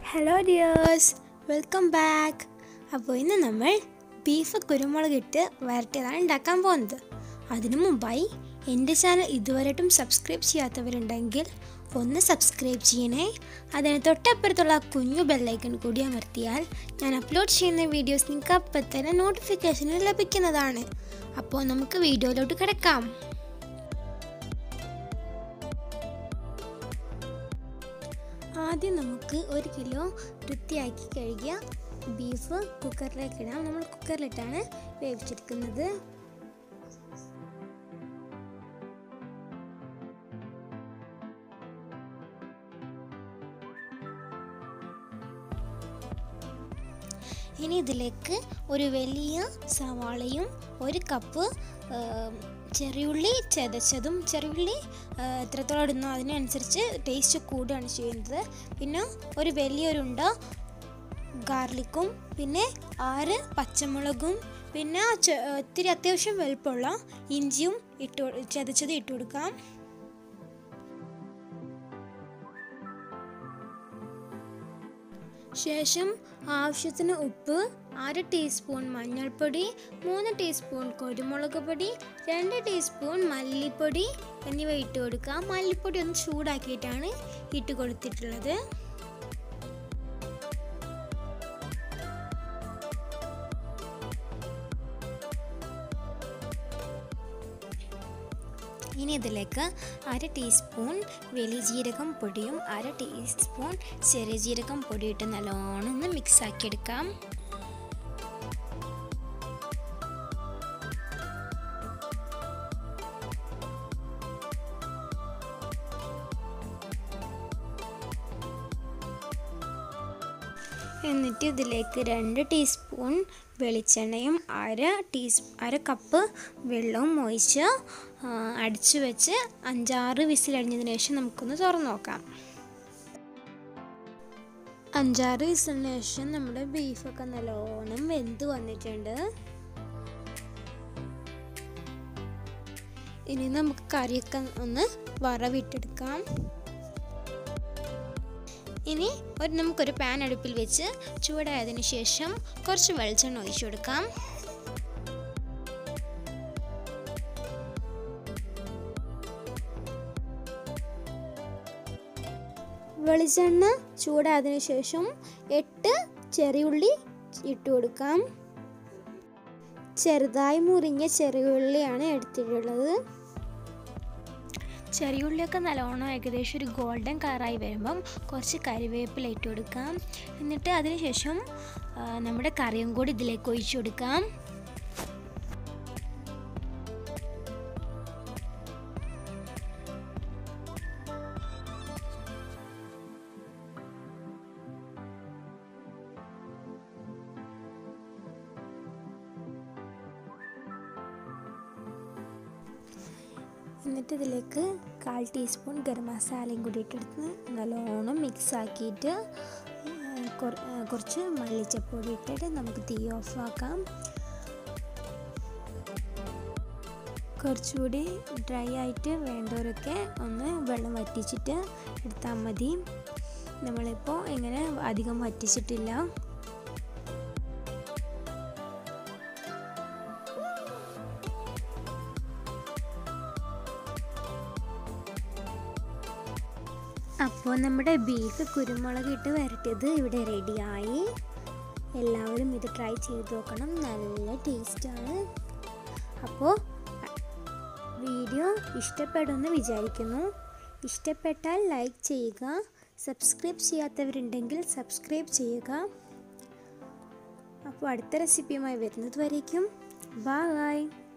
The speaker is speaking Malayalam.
ഹലോ ഡിയേഴ്സ് വെൽക്കം ബാക്ക് അപ്പോൾ ഇന്ന് നമ്മൾ ബീഫ് കുരുമുളക് ഇട്ട് വരട്ടിയതാണ് ഉണ്ടാക്കാൻ പോകുന്നത് അതിനു മുമ്പായി എൻ്റെ ചാനൽ ഇതുവരെയായിട്ടും സബ്സ്ക്രൈബ് ചെയ്യാത്തവരുണ്ടെങ്കിൽ ഒന്ന് സബ്സ്ക്രൈബ് ചെയ്യണേ അതിന് തൊട്ടപ്പുറത്തുള്ള ആ കുഞ്ഞു ബെല്ലൈക്കൺ കൂടി അമർത്തിയാൽ ഞാൻ അപ്ലോഡ് ചെയ്യുന്ന വീഡിയോസ് നിങ്ങൾക്ക് അപ്പം തന്നെ നോട്ടിഫിക്കേഷൻ ലഭിക്കുന്നതാണ് അപ്പോൾ നമുക്ക് വീഡിയോയിലോട്ട് കിടക്കാം ആദ്യം നമുക്ക് ഒരു കിലോ വൃത്തിയാക്കി കഴുകിയ ബീഫ് കുക്കറിലേക്ക് ഇടാം നമ്മൾ കുക്കറിലിട്ടാണ് വേവിച്ചെടുക്കുന്നത് ഇനി ഇതിലേക്ക് ഒരു വലിയ സവാളയും ഒരു കപ്പ് ചെറിയുള്ളി ചതച്ചതും ചെറിയുള്ളി എത്രത്തോളം ഇടുന്നോ അതിനനുസരിച്ച് ടേസ്റ്റ് കൂടുകയാണ് ചെയ്യുന്നത് പിന്നെ ഒരു വലിയൊരുണ്ട ഗാർലിക്കും പിന്നെ ആറ് പച്ചമുളകും പിന്നെ ചെ- ഇത്തിരി അത്യാവശ്യം വലുപ്പമുള്ള ഇഞ്ചിയും ഇട്ട് കൊ- ചതച്ചത് ഇട്ട് കൊടുക്കാം ശേഷം ആവശ്യത്തിന് ഉപ്പ് അര ടീസ്പൂൺ മഞ്ഞൾപ്പൊടി മൂന്ന് ടീസ്പൂൺ കുരുമുളക് പൊടി രണ്ട് ടീസ്പൂൺ മല്ലിപ്പൊടി എന്നിവ ഇട്ട് കൊടുക്കാം മല്ലിപ്പൊടി ഒന്ന് ചൂടാക്കിയിട്ടാണ് ഇട്ട് കൊടുത്തിട്ടുള്ളത് ഇനി ഇതിലേക്ക് അര ടീസ്പൂൺ വലിയ ജീരകം പൊടിയും അര ടീസ്പൂൺ ചെറിയ ജീരകം പൊടിയിട്ട് നല്ലോണം ഒന്ന് മിക്സ് ആക്കി എടുക്കാം എന്നിട്ട് ഇതിലേക്ക് രണ്ട് ടീസ്പൂൺ വെളിച്ചെണ്ണയും അര ടീസ് അര കപ്പ് വെള്ളവും ഒഴിച്ച് ആ, അടിച്ചു വെച്ച് അഞ്ചാറ് വിസിലടിഞ്ഞതിന് ശേഷം നമുക്കൊന്ന് തുറന്നു നോക്കാം അഞ്ചാറ് വിസിലിന് ശേഷം നമ്മുടെ ബീഫൊക്കെ നല്ലോണം വെന്ത് വന്നിട്ടുണ്ട് ഇനി നമുക്ക് കറിയൊക്കെ ഒന്ന് വറവിട്ടെടുക്കാം ഇനി ഒരു നമുക്കൊരു പാൻ അടുപ്പിൽ വെച്ച് ചൂടായതിനു ശേഷം കുറച്ച് വെളിച്ചെണ്ണ ഒഴിച്ചു കൊടുക്കാം വെളിച്ചെണ്ണ ചൂടായതിനു ശേഷം എട്ട് ചെറിയുള്ളി ഇട്ട് കൊടുക്കാം ചെറുതായി മുറിഞ്ഞ ചെറിയുള്ളിയാണ് എടുത്തിട്ടുള്ളത് ചെറിയുള്ളിയൊക്കെ നല്ലോണം ഏകദേശം ഒരു ഗോൾഡൻ കളറായി വരുമ്പം കുറച്ച് കറിവേപ്പില ഇട്ട് കൊടുക്കാം എന്നിട്ട് അതിനുശേഷം ആ, നമ്മുടെ കറിയും കൂടി ഇതിലേക്ക് ഒഴിച്ചു കൊടുക്കാം എന്നിട്ട് ഇതിലേക്ക് കാൽ ടീസ്പൂൺ ഗരം മസാലയും കൂടി ഇട്ടെടുത്ത് നല്ലോണം മിക്സ് ആക്കിയിട്ട് ആ, കുറ- ആ, കുറച്ച് മല്ലിച്ചപ്പൊടി ഇട്ടിട്ട് നമുക്ക് തീ ഓഫ് ആക്കാം കുറച്ചുകൂടി ഡ്രൈ ആയിട്ട് വേണ്ടവരൊക്കെ ഒന്ന് വെള്ളം വറ്റിച്ചിട്ട് എടുത്താൽ മതി നമ്മളിപ്പോൾ ഇങ്ങനെ അധികം വറ്റിച്ചിട്ടില്ല അപ്പോൾ നമ്മുടെ ബീഫ് കുരുമുളക് ഇട്ട് വരട്ടിയത് ഇവിടെ റെഡിയായി എല്ലാവരും ഇത് ട്രൈ ചെയ്ത് നോക്കണം നല്ല ടേസ്റ്റാണ് അപ്പോൾ വീഡിയോ ഇഷ്ടപ്പെടുമെന്ന് വിചാരിക്കുന്നു ഇഷ്ടപ്പെട്ടാൽ ലൈക്ക് ചെയ്യുക സബ്സ്ക്രൈബ് ചെയ്യാത്തവരുണ്ടെങ്കിൽ സബ്സ്ക്രൈബ് ചെയ്യുക അപ്പോൾ അടുത്ത റെസിപ്പിയുമായി വരുന്നത് വരേക്കും ബായ്